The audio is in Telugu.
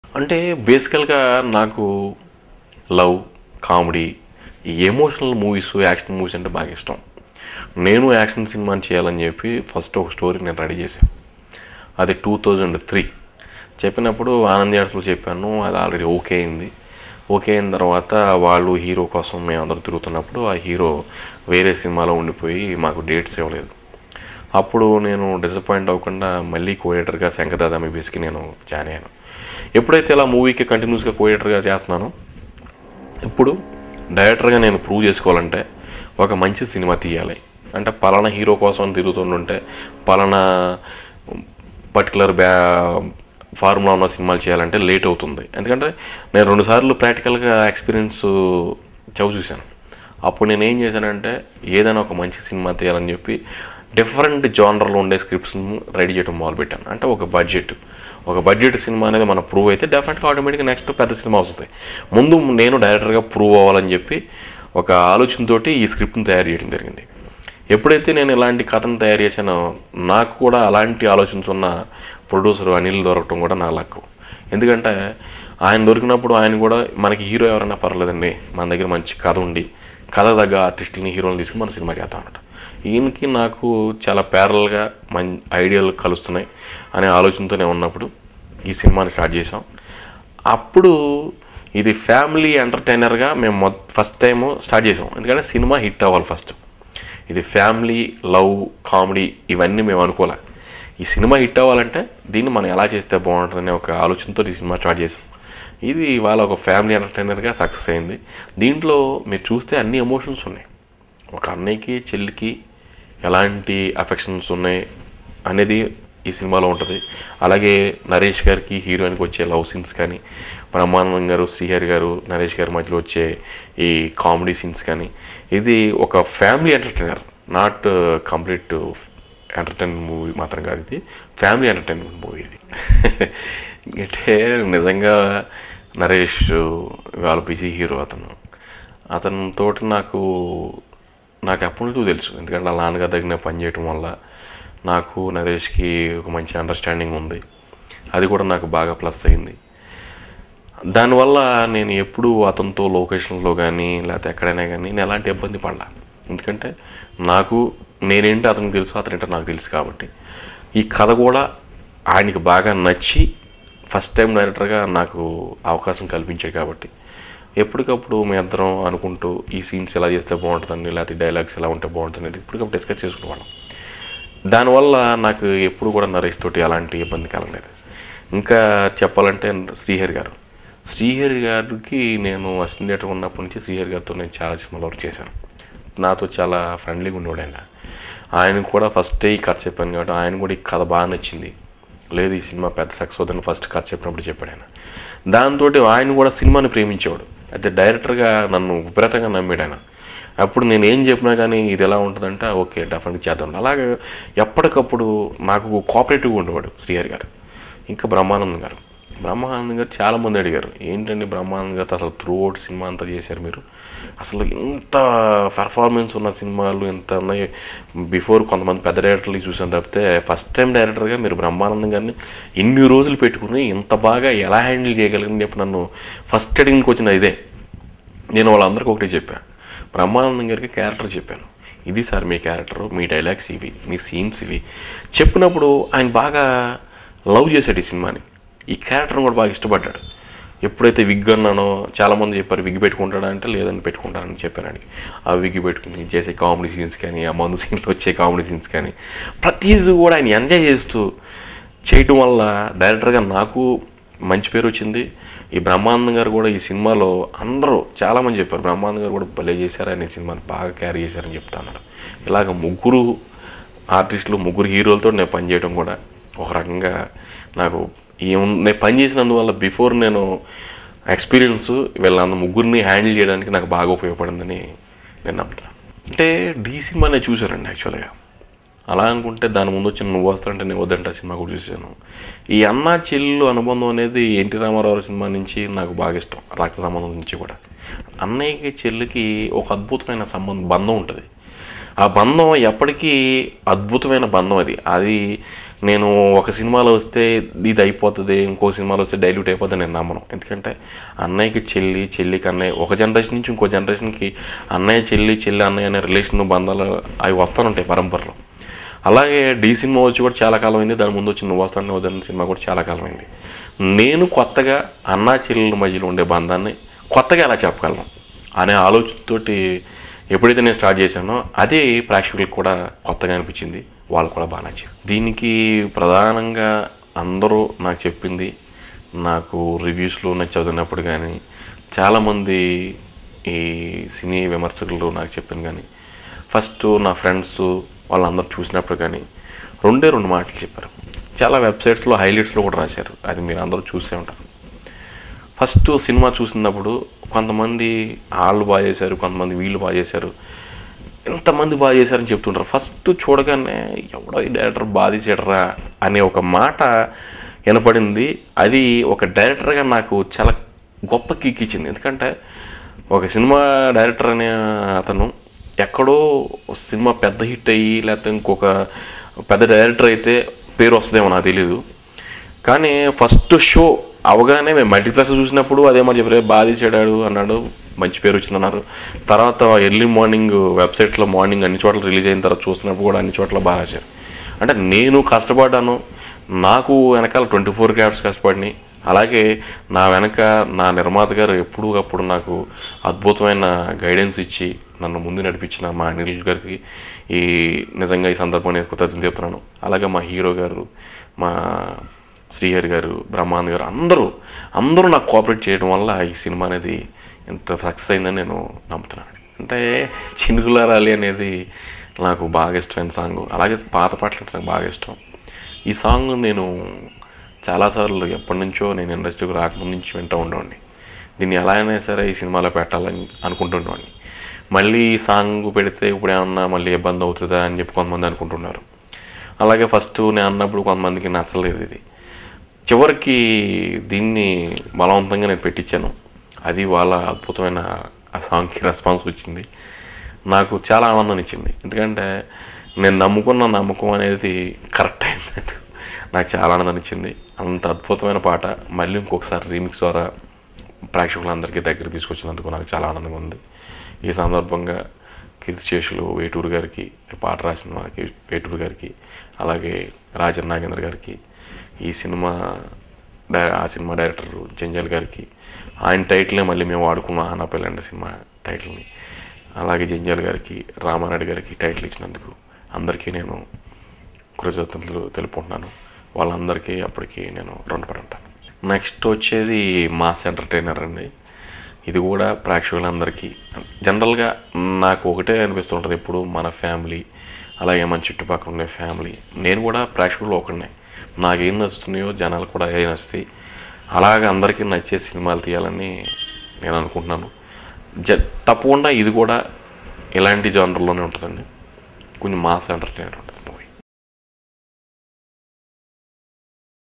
అంటే బేసికల్గా నాకు లవ్ కామెడీ ఈ ఎమోషనల్ మూవీస్ యాక్షన్ మూవీస్ అంటే బాగా ఇష్టం నేను యాక్షన్ సినిమాని చేయాలని చెప్పి ఫస్ట్ ఒక స్టోరీ నేను రెడీ చేశాను అది టూ థౌజండ్ త్రీ చెప్పినప్పుడు ఆనంద్ యాడ్స్లో చెప్పాను అది ఆల్రెడీ ఓకే అయింది ఓకే అయిన తర్వాత వాళ్ళు హీరో కోసం మేము అందరూ తిరుగుతున్నప్పుడు ఆ హీరో వేరే సినిమాలో ఉండిపోయి మాకు డేట్స్ ఇవ్వలేదు అప్పుడు నేను డిసప్పాయింట్ అవ్వకుండా మళ్ళీ కోయేటర్గా శంకదాదా బేస్కి నేను జాయిన్ అయ్యాను ఎప్పుడైతే ఇలా మూవీకి కంటిన్యూస్గా కోయేటర్గా చేస్తున్నానో ఇప్పుడు డైరెక్టర్గా నేను ప్రూవ్ చేసుకోవాలంటే ఒక మంచి సినిమా తీయాలి అంటే పలానా హీరో కోసం తిరుగుతుంటుంటే పలానా పర్టికులర్ బ్యా ఫార్ములా ఉన్న సినిమాలు చేయాలంటే లేట్ అవుతుంది ఎందుకంటే నేను రెండుసార్లు ప్రాక్టికల్గా ఎక్స్పీరియన్స్ చవి చూశాను అప్పుడు నేను ఏం చేశానంటే ఏదైనా ఒక మంచి సినిమా తీయాలని చెప్పి డిఫరెంట్ జానర్లో ఉండే స్క్రిప్ట్స్ని రెడీ చేయడం మొదలుపెట్టాను అంటే ఒక బడ్జెట్ ఒక బడ్జెట్ సినిమా అనేది మన ప్రూవ్ అయితే డెఫినెట్గా ఆటోమేటిక్గా నెక్స్ట్ పెద్ద సినిమా వస్తుంది ముందు నేను డైరెక్టర్గా ప్రూవ్ అవ్వాలని చెప్పి ఒక ఆలోచనతోటి ఈ స్క్రిప్ట్ని తయారు చేయడం జరిగింది ఎప్పుడైతే నేను ఇలాంటి కథను తయారు చేశానో నాకు కూడా అలాంటి ఆలోచనస్ ఉన్న ప్రొడ్యూసర్ అనిల్ దొరకటం కూడా నా లక్కు ఎందుకంటే ఆయన దొరికినప్పుడు ఆయన కూడా మనకి హీరో ఎవరైనా పర్లేదండి మన దగ్గర మంచి కథ ఉండి కథ తగ్గ ఆర్టిస్టులని హీరోని తీసుకుని మన సినిమా చేద్దాం అన్నమాట ఈయనకి నాకు చాలా ప్యారల్గా మం ఐడియాలు కలుస్తున్నాయి అనే ఆలోచనతోనే ఉన్నప్పుడు ఈ సినిమాని స్టార్ట్ చేసాం అప్పుడు ఇది ఫ్యామిలీ ఎంటర్టైనర్గా మేము మొ ఫస్ట్ టైము స్టార్ట్ చేసాం ఎందుకంటే సినిమా హిట్ అవ్వాలి ఫస్ట్ ఇది ఫ్యామిలీ లవ్ కామెడీ ఇవన్నీ మేము అనుకోలే ఈ సినిమా హిట్ అవ్వాలంటే దీన్ని మనం ఎలా చేస్తే బాగుంటుందనే ఒక ఆలోచనతో ఈ సినిమా స్టార్ట్ చేసాం ఇది ఇవాళ ఒక ఫ్యామిలీ ఎంటర్టైనర్గా సక్సెస్ అయింది దీంట్లో మీరు చూస్తే అన్ని ఎమోషన్స్ ఉన్నాయి ఒక అన్నయ్యకి చెల్లికి ఎలాంటి అఫెక్షన్స్ ఉన్నాయి అనేది ఈ సినిమాలో ఉంటుంది అలాగే నరేష్ గారికి హీరోయిన్కి వచ్చే లవ్ సీన్స్ కానీ బ్రహ్మానందం గారు శ్రీహరి గారు నరేష్ గారి మధ్యలో వచ్చే ఈ కామెడీ సీన్స్ కానీ ఇది ఒక family entertainer not complete entertainment movie మాత్రం కాదు ఇది ఫ్యామిలీ ఎంటర్టైన్మెంట్ మూవీ ఇది అంటే నిజంగా నరేష్ వాళ్ళ బిజీ హీరో అతను అతనితో నాకు నాకు అప్పటి నుంచి తెలుసు ఎందుకంటే వాళ్ళ నాన్నగారి దగ్గర నేను పనిచేయటం వల్ల నాకు నరేష్కి ఒక మంచి అండర్స్టాండింగ్ ఉంది అది కూడా నాకు బాగా ప్లస్ అయింది దానివల్ల నేను ఎప్పుడూ అతనితో లొకేషన్లో కానీ లేకపోతే ఎక్కడైనా కానీ నేను ఎలాంటి ఇబ్బంది పడలా ఎందుకంటే నాకు నేనేంటి అతనికి తెలుసు అతనేంటో నాకు తెలుసు కాబట్టి ఈ కథ కూడా ఆయనకి బాగా నచ్చి ఫస్ట్ టైం డైరెక్టర్గా నాకు అవకాశం కల్పించాడు కాబట్టి ఎప్పటికప్పుడు మీ ఇద్దరం అనుకుంటూ ఈ సీన్స్ ఎలా చేస్తే బాగుంటుందండి లేకపోతే డైలాగ్స్ ఎలా ఉంటే బాగుంటుంది ఎప్పటికప్పుడు డిస్కస్ చేసుకునేవాళ్ళం దానివల్ల నాకు ఎప్పుడు కూడా నరేష్ తోటి ఎలాంటి ఇబ్బంది కలగలేదు ఇంకా చెప్పాలంటే శ్రీహరి గారు శ్రీహరి గారికి నేను అసిస్టెంట్ ఉన్నప్పటి నుంచి శ్రీహరి గారితో నేను చాలా సినిమాలు వర్క్ చేశాను నాతో చాలా ఫ్రెండ్లీగా ఉండేవాడు ఆయన ఆయన కూడా ఫస్ట్ ఈ కథ చెప్పాను కాబట్టి ఆయన కూడా ఈ కథ బాగా నచ్చింది లేదు ఈ సినిమా పెద్ద సక్సెస్ అవుతుందని ఫస్ట్ కథ చెప్పినప్పుడు చెప్పాడు ఆయన దాంతో ఆయన కూడా సినిమాని ప్రేమించేవాడు అయితే డైరెక్టర్గా నన్ను విపరీతంగా నమ్మాడు ఆయన అప్పుడు నేను ఏం చెప్పినా కానీ ఇది ఎలా ఉంటుందంటే ఓకే డెఫినెట్గా చేద్దాం అలాగే ఎప్పటికప్పుడు నాకు కోఆపరేటివ్గా ఉండేవాడు శ్రీహరి గారు ఇంకా బ్రహ్మానందం గారు బ్రహ్మానందం గారు చాలామంది అడిగారు ఏంటండి బ్రహ్మానందం గారు అసలు త్రూ అవుట్ సినిమా అంతా చేశారు మీరు అసలు ఇంత పెర్ఫార్మెన్స్ ఉన్న సినిమాలు ఇంత ఉన్నాయి బిఫోర్ కొంతమంది పెద్ద డైరెక్టర్లు చూసాను తప్పితే ఫస్ట్ టైం డైరెక్టర్గా మీరు బ్రహ్మానందం గారిని ఇన్ని రోజులు పెట్టుకుని ఇంత బాగా ఎలా హ్యాండిల్ చేయగలిగిన చెప్పి నన్ను ఫస్ట్ అడిగినకి వచ్చిన ఇదే నేను వాళ్ళందరికీ ఒకటే చెప్పాను బ్రహ్మానందం గారికి క్యారెక్టర్ చెప్పాను ఇది సార్ మీ క్యారెక్టర్ మీ డైలాగ్స్ ఇవి మీ సీన్స్ ఇవి చెప్పినప్పుడు ఆయన బాగా లవ్ చేశాడు ఈ సినిమాని ఈ క్యారెక్టర్ని కూడా బాగా ఇష్టపడ్డాడు ఎప్పుడైతే విగ్ అన్నానో చాలామంది చెప్పారు విగ్ పెట్టుకుంటాడా అంటే లేదని పెట్టుకుంటానని చెప్పాను ఆయనకి ఆ విగ్ పెట్టుకుని చేసే కామెడీ సీన్స్ కానీ ఆ మందు సీన్లో వచ్చే కామెడీ సీన్స్ కానీ ప్రతిదీ కూడా ఆయన ఎంజాయ్ చేస్తూ చేయటం వల్ల డైరెక్టర్గా నాకు మంచి పేరు వచ్చింది ఈ బ్రహ్మానందం గారు కూడా ఈ సినిమాలో అందరూ చాలామంది చెప్పారు బ్రహ్మానందం గారు కూడా భలే చేశారు ఆయన ఈ సినిమాని బాగా క్యారీ చేశారని చెప్తున్నారు ఇలాగ ముగ్గురు ఆర్టిస్టులు ముగ్గురు హీరోలతో నేను పనిచేయడం కూడా ఒక రకంగా నాకు ఈ నేను పనిచేసినందువల్ల బిఫోర్ నేను ఎక్స్పీరియన్స్ వీళ్ళందరూ ముగ్గురిని హ్యాండిల్ చేయడానికి నాకు బాగా ఉపయోగపడిందని నేను నమ్ముతాను అంటే డీ సినిమా నేను చూశానండి యాక్చువల్గా అలా అనుకుంటే దాని ముందు వచ్చిన నువ్వు వస్తానంటే నేను వద్దంట సినిమా కూడా చూశాను ఈ అన్న చెల్లు అనుబంధం అనేది ఎన్టీ రామారావు సినిమా నుంచి నాకు బాగా ఇష్టం రక్త సంబంధం నుంచి కూడా అన్నయ్యకి చెల్లికి ఒక అద్భుతమైన సంబంధం బంధం ఉంటుంది ఆ బంధం ఎప్పటికీ అద్భుతమైన బంధం అది అది నేను ఒక సినిమాలో వస్తే ఇది అయిపోతుంది ఇంకో సినిమాలో వస్తే డైల్యూట్ అయిపోతుంది నేను నమ్మను ఎందుకంటే అన్నయ్యకి చెల్లి చెల్లికి అన్నయ్య ఒక జనరేషన్ నుంచి ఇంకో జనరేషన్కి అన్నయ్య చెల్లి చెల్లి అన్నయ్య అనే రిలేషన్ బంధాలు అవి వస్తూనే పరంపరలో అలాగే డీ సినిమా వచ్చి కూడా చాలా కాలం అయింది దాని ముందు వచ్చి నువ్వు వస్తాను వద్దన్న సినిమా కూడా చాలా కాలం అయింది నేను కొత్తగా అన్నా చెల్లెల మధ్యలో ఉండే బంధాన్ని కొత్తగా ఎలా చెప్పగలను అనే ఆలోచనతోటి ఎప్పుడైతే నేను స్టార్ట్ చేశానో అదే ప్రేక్షకులకు కూడా కొత్తగా అనిపించింది వాళ్ళకు కూడా బాగా నచ్చింది దీనికి ప్రధానంగా అందరూ నాకు చెప్పింది నాకు రివ్యూస్లో నాకు చదివినప్పుడు కానీ చాలామంది ఈ సినీ విమర్శకులు నాకు చెప్పింది కానీ ఫస్ట్ నా ఫ్రెండ్స్ వాళ్ళందరూ చూసినప్పుడు కానీ రెండే రెండు మాటలు చెప్పారు చాలా వెబ్సైట్స్లో హైలైట్స్లో కూడా రాశారు అది మీరు అందరూ చూసే ఉంటారు ఫస్ట్ సినిమా చూసినప్పుడు కొంతమంది వాళ్ళు బాగా చేశారు కొంతమంది వీళ్ళు బాగా చేశారు ఎంతమంది బాగా చేశారని చెప్తుంటారు ఫస్ట్ చూడగానే ఎవడో ఈ డైరెక్టర్ బాగా తీసాడరా అనే ఒక మాట వినపడింది అది ఒక డైరెక్టర్గా నాకు చాలా గొప్ప కిక్ ఇచ్చింది ఎందుకంటే ఒక సినిమా డైరెక్టర్ అనే అతను ఎక్కడో సినిమా పెద్ద హిట్ అయ్యి లేకపోతే ఇంకొక పెద్ద డైరెక్టర్ అయితే పేరు వస్తుందేమో నాకు తెలీదు కానీ ఫస్ట్ షో అవగానే మేము మల్టీప్లెక్స్ చూసినప్పుడు అదే మరి చెప్పారు బాగా తీసాడాడు అన్నాడు మంచి పేరు వచ్చిందన్నారు తర్వాత ఎర్లీ మార్నింగ్ వెబ్సైట్స్లో మార్నింగ్ అన్ని చోట్ల రిలీజ్ అయిన తర్వాత చూసినప్పుడు కూడా అన్ని చోట్ల బాగా రాశారు అంటే నేను కష్టపడ్డాను నాకు వెనకాల ట్వంటీ ఫోర్ క్రాఫ్ట్స్ కష్టపడినాయి అలాగే నా వెనక నా నిర్మాత గారు ఎప్పుడూ అప్పుడు నాకు అద్భుతమైన గైడెన్స్ ఇచ్చి నన్ను ముందు నడిపించిన మా అనిల్ గారికి ఈ నిజంగా ఈ సందర్భంగా నేను కృతజ్ఞత చెప్తున్నాను అలాగే మా హీరో గారు మా శ్రీహరి గారు బ్రహ్మానంద్ గారు అందరూ అందరూ నాకు కోఆపరేట్ చేయడం వల్ల ఈ సినిమా అనేది ఎంత సక్సెస్ అయిందని నేను నమ్ముతున్నాను అంటే చినుకులారాలి అనేది నాకు బాగా ఇష్టమైన సాంగ్ అలాగే పాత పాటలు అంటే నాకు బాగా ఇష్టం ఈ సాంగ్ నేను చాలాసార్లు ఎప్పటి నుంచో నేను ఇండస్ట్రీకి రాకముందు నుంచి వింటూ ఉండేవాడిని దీన్ని ఎలా అయినా సరే ఈ సినిమాలో పెట్టాలని అనుకుంటుండేవాడిని మళ్ళీ ఈ సాంగ్ పెడితే ఇప్పుడు ఏమన్నా మళ్ళీ ఇబ్బంది అవుతుందా అని చెప్పి కొంతమంది అనుకుంటున్నారు అలాగే ఫస్ట్ నేను అన్నప్పుడు కొంతమందికి నచ్చలేదు ఇది చివరికి దీన్ని బలవంతంగా నేను పెట్టించాను అది వాళ్ళ అద్భుతమైన ఆ సాంగ్కి రెస్పాన్స్ వచ్చింది నాకు చాలా ఆనందం ఇచ్చింది ఎందుకంటే నేను నమ్ముకున్న నమ్మకం అనేది కరెక్ట్ అయింది నాకు చాలా ఆనందం ఇచ్చింది అంత అద్భుతమైన పాట మళ్ళీ ఇంకొకసారి రీమిక్స్ ద్వారా ప్రేక్షకులందరికీ దగ్గర తీసుకొచ్చినందుకు నాకు చాలా ఆనందంగా ఉంది ఈ సందర్భంగా కీర్తిశేషులు వేటూరు గారికి ఈ పాట రాసిన మా కీ- వేటూరు గారికి అలాగే రాజన్ నాగేంద్ర గారికి ఈ సినిమా డై ఆ సినిమా డైరెక్టర్ జంజాల్ గారికి ఆయన టైటిల్నే మళ్ళీ మేము వాడుకున్నాం ఆనా పెళ్ళండి సినిమా టైటిల్ని అలాగే జంజాల్ గారికి రామారెడ్డి గారికి టైటిల్ ఇచ్చినందుకు అందరికీ నేను కృతజ్ఞతలు తెలుపుకుంటున్నాను వాళ్ళందరికీ అప్పటికి నేను రుణపడి ఉంటాను నెక్స్ట్ వచ్చేది మాస్ ఎంటర్టైనర్ అండి ఇది కూడా ప్రేక్షకులందరికీ జనరల్గా నాకు ఒకటే అనిపిస్తుంటుంది ఎప్పుడు మన ఫ్యామిలీ అలాగే మన చుట్టుపక్కల ఉండే ఫ్యామిలీ నేను కూడా ప్రేక్షకులు ఒకడినే నాకేం నచ్చుతున్నాయో జనాలు కూడా ఏ నచ్చుతాయి అలాగే అందరికీ నచ్చే సినిమాలు తీయాలని నేను అనుకుంటున్నాను జ తప్పకుండా ఇది కూడా ఇలాంటి జానర్లోనే ఉంటుందండి కొంచెం మాస్ ఎంటర్టైనర్ ఉంటుంది